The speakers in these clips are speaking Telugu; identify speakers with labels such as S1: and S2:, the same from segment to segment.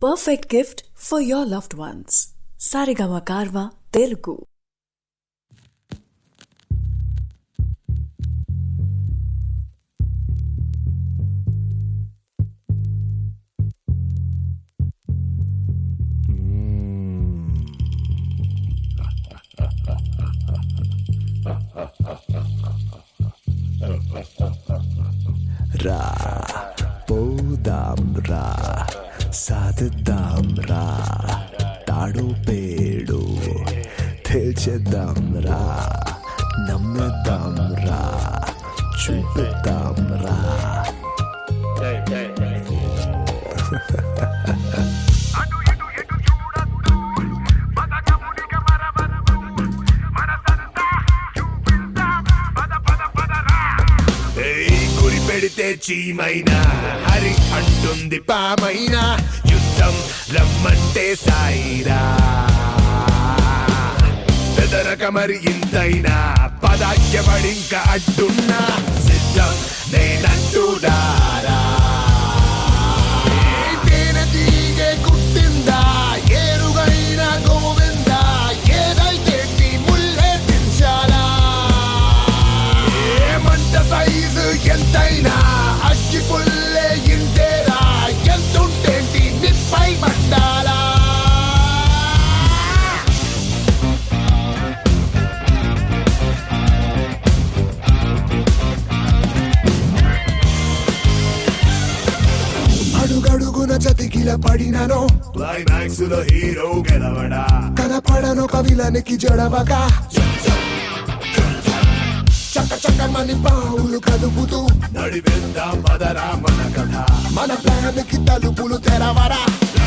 S1: perfect gift for your loved ones. Sarigama Karva Telugu.
S2: రా పోదాం రా సాధిద్దాం రా తాడు పేడు తేల్చేద్దాం రా నమ్మేద్దాం రా చూపిద్దాం రా
S3: అటు ఇటు ఎటు చూడొద్దు పదకమునిక మరవద్దు మనసంతా చూపిద్దాం పద పద పదరా
S4: ఏయ్, గురి పెడితే చీమైనా హరి అంటుంది పామైనా యుద్ధం రమ్మంటే సాయిరా పెదరక మరి ఇంతైనా పదాఖ్యపడింక అడ్డున్నా సిద్ధం నేనంటుడారా ఏయ్, తేనె తీగె కుట్టిందా ఏరుగైన గోవిందా ఏదైతే నీ ముల్లే దించాలా ఏమంట సైజు ఎంతైనా అగ్గి పుల్లే ఇంటేరా ఎంతుంటేంటి నిప్పై మండాలా
S2: అడుగడుగున చతికిల పడినను
S4: క్లైమాక్స్ లో హీరో గెలవడా
S2: కనపడను కవిలనికి జడవగా చక్క చక్కమని పావులు కదుపుతూ
S4: నడి వెళ్దాం పదరా మన కథ
S2: మన ప్లాన్కి తలుపులు తెరవరా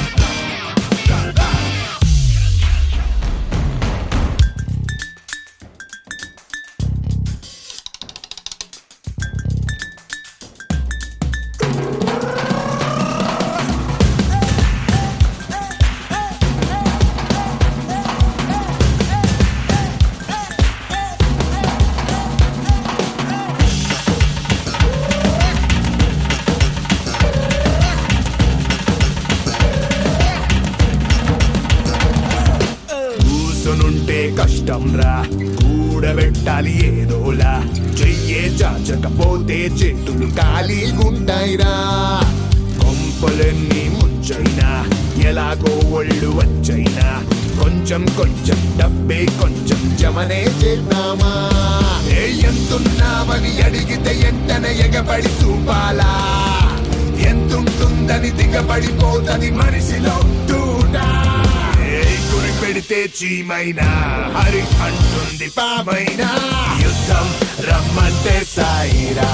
S4: కూసునుంటే కష్టం రా కూడబెట్టాలి ఏదోలా చెయ్యే చాచకపోతే చేతులు ఖాళీగుంటాయిరా కొంపలన్నీ ముంచైనా ఎలాగో ఒళ్ళు వచ్చైనా కొంచెం కొంచెం డబ్బే కొంచెం జమనే చేద్దామా ఏ ఎంతున్నామని అడిగితే ఎంతనే ఎగబడి చూపాలా ఎంతుంటుందని దిగబడిపోతది మనిషిలో తూటా ఏయ్ గురి పెడితే చీమైనా హరి అంటుంది పామైనా యుద్ధం రమ్మంటే సాయిరా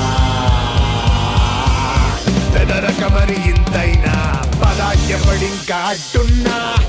S4: పెదరక మరి ఇంతైనా పదాఖ్యపడింకా అడ్డున్నా